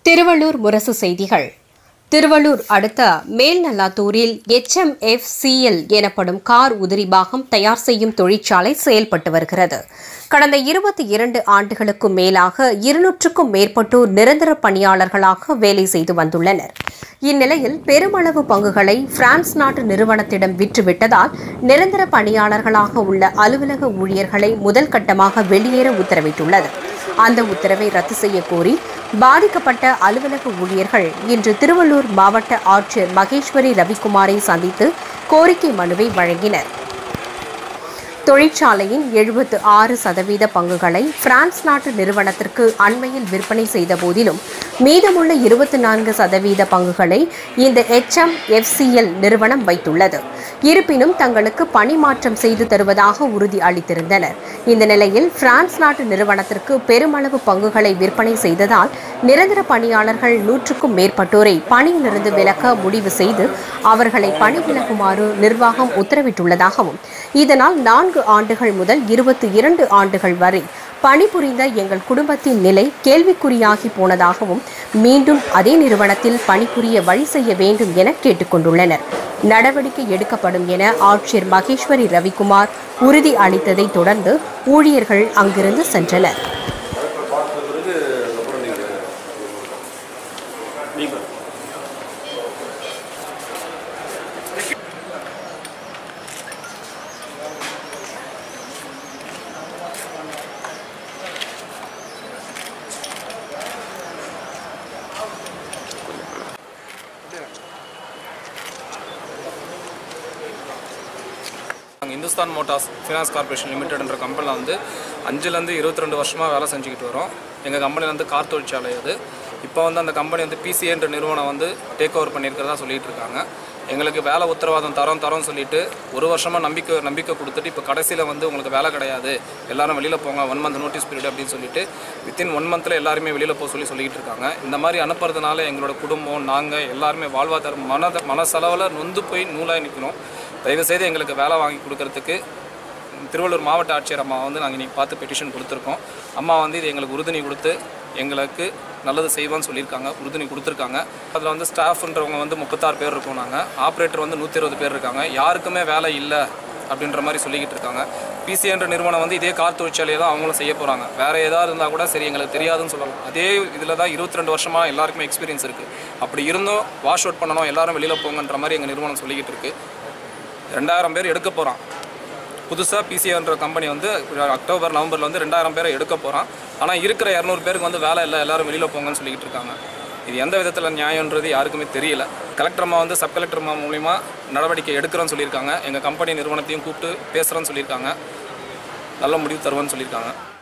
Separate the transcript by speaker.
Speaker 1: திருவள்ளூர் முரசு செய்திகள் திருவள்ளூர் அடுத்த மேல்நல்லாத்தூரில் HMFCL எனப்படும் கார் உதிரி பாகம் தயார் செய்யும் தொழிற்சாலை செயல்பட்டு வருகிறது கடந்த இருபத்தி இரண்டு ஆண்டுகளுக்கும் மேலாக இருநூற்றுக்கும் மேற்பட்டோர் நிரந்தர பணியாளர்களாக வேலை செய்து வந்துள்ளனர் இந்நிலையில் பெருமளவு பங்குகளை பிரான்ஸ் நாட்டு நிறுவனத்திடம் விற்றுவிட்டதால் நிரந்தர பணியாளர்களாக உள்ள அலுவலக ஊழியர்களை முதல் கட்டமாக வெளியேற உத்தரவிட்டுள்ளது அந்த உத்தரவை ரத்து செய்ய கோரி பாதிக்கப்பட்ட அலுவலக ஊழியர்கள் இன்று திருவள்ளூர் மாவட்ட ஆட்சியர் மகேஸ்வரி ரவிக்குமாரை சந்தித்து கோரிக்கை மனுவை வழங்கினர் தொழிற்சாலையின் எழுபத்து ஆறு சதவீத பங்குகளை பிரான்ஸ் நாட்டு நிறுவனத்திற்கு அண்மையில் விற்பனை செய்த போதிலும் மீதமுள்ள இருபத்தி நான்கு சதவீத பங்குகளை இந்த HMFCL நிறுவனம் வைத்துள்ளது இருப்பினும் தங்களுக்கு பணி மாற்றம் செய்து தருவதாக உறுதி அளித்திருந்தனர் இந்த நிலையில் பிரான்ஸ் நாட்டு நிறுவனத்திற்கு பெருமளவு பங்குகளை விற்பனை செய்ததால் நிரந்தர பணியாளர்கள் நூற்றுக்கும் மேற்பட்டோரை பணியிலிருந்து விலக்க முடிவு செய்து அவர்களை பணி விலகுமாறு நிர்வாகம் உத்தரவிட்டுள்ளதாகவும் இதனால் நான்கு ஆண்டுகள் முதல் இருபத்தி இரண்டு ஆண்டுகள் வரை பணிபுரிந்த எங்கள் குடும்பத்தின் நிலை கேள்விக்குறியாகி போனதாகவும் மீண்டும் அதே நிறுவனத்தில் பணிபுரிய வழி செய்ய வேண்டும் என கேட்டுக்கொண்டுள்ளனர் நடவடிக்கை எடுக்கப்படும் என ஆட்சியர் மகேஸ்வரி ரவிக்குமார் உறுதி அளித்ததை தொடர்ந்து ஊழியர்கள் அங்கிருந்து சென்றனர்
Speaker 2: நாங்கள் இந்துஸ்தான் மோட்டார்ஸ் ஃபினான்ஸ் கார்பரேஷன் லிமிடெட்ன்ற கம்பெனியில் வந்து அஞ்சுலேருந்து இருபத்தி ரெண்டு வருஷமாக வேலை செஞ்சுக்கிட்டு வரோம் எங்கள் கம்பெனியில் வந்து கார் தொழிற்சாலை அது இப்போ வந்து அந்த கம்பெனி வந்து பிசிஏன்ற நிறுவனம் வந்து டேக் ஓவர் பண்ணியிருக்கிறதா சொல்லிட்டு இருக்காங்க எங்களுக்கு வேலை உத்தரவாதம் தரோம் தரோம் சொல்லிட்டு ஒரு வருஷமாக நம்பிக்கை நம்பிக்கை கொடுத்துட்டு இப்போ கடைசியில் வந்து உங்களுக்கு வேலை கிடையாது எல்லாரும் வெளியில் போங்க ஒன் மந்த் நோட்டீஸ் பீரியட் அப்படின்னு சொல்லிட்டு வித்தின் ஒன் மந்தில் எல்லாருமே வெளியில் போக சொல்லி சொல்லிட்டு இருக்காங்க இந்த மாதிரி அனுப்புறதுனால எங்களோட குடும்பம் நாங்கள் எல்லாருமே வாழ்வாதாரம் மன மனசளவில் நொந்து போய் நூலாக நிற்கணும் தயவுசெய்து எங்களுக்கு வேலை வாங்கி கொடுக்கறதுக்கு திருவள்ளூர் மாவட்ட ஆட்சியர் அம்மா வந்து நாங்கள் இன்றைக்கி பார்த்து பெட்டிஷன் கொடுத்துருக்கோம் அம்மா வந்து இது எங்களுக்கு உறுதுணை கொடுத்து எங்களுக்கு நல்லது செய்வோம்னு சொல்லியிருக்காங்க உறுதுணை கொடுத்துருக்காங்க அதில் வந்து ஸ்டாஃப்ன்றவங்க வந்து முப்பத்தாறு பேர் இருக்கோம் நாங்கள் ஆப்ரேட்டர் வந்து நூற்றி இருபது பேர் இருக்காங்க யாருக்குமே வேலை இல்லை அப்படின்ற மாதிரி சொல்லிக்கிட்டு இருக்காங்க பிசிஎன்ற நிறுவனம் வந்து இதே கார் தொழிற்சாலையை தான் அவங்களும் செய்ய போகிறாங்க வேறு ஏதாவது இருந்தால் கூட சரி எங்களுக்கு தெரியாதுன்னு சொல்லலாம் அதே இதில் தான் இருபத்தி ரெண்டு வருஷமாக எல்லாருக்குமே எக்ஸ்பீரியன்ஸ் இருக்குது அப்படி இருந்தும் வாஷ் அவுட் பண்ணணும் எல்லாரும் வெளியில் போங்கன்ற மாதிரி எங்கள் நிறுவனம் சொல்லிக்கிட்டு இருக்குது ரெண்டாயிரம் பேர் எடுக்க போகிறான் புதுசாக பிசிஆர்ன்ற கம்பெனி வந்து அக்டோபர் நவம்பரில் வந்து ரெண்டாயிரம் பேரை எடுக்க போகிறான் ஆனால் இருக்கிற இரநூறு பேருக்கு வந்து வேலை இல்லை எல்லாரும் வெளியில் போங்கன்னு சொல்லிக்கிட்டு இருக்காங்க இது எந்த விதத்தில் நியாயன்றது யாருக்குமே தெரியல கலெக்டர் அம்மா வந்து சப் கலெக்டர் அம்மா மூலிமா நடவடிக்கை எடுக்கிறோன்னு சொல்லியிருக்காங்க எங்கள் கம்பெனி நிறுவனத்தையும் கூப்பிட்டு பேசுகிறோன்னு சொல்லியிருக்காங்க நல்ல முடிவு தருவேன்னு சொல்லியிருக்காங்க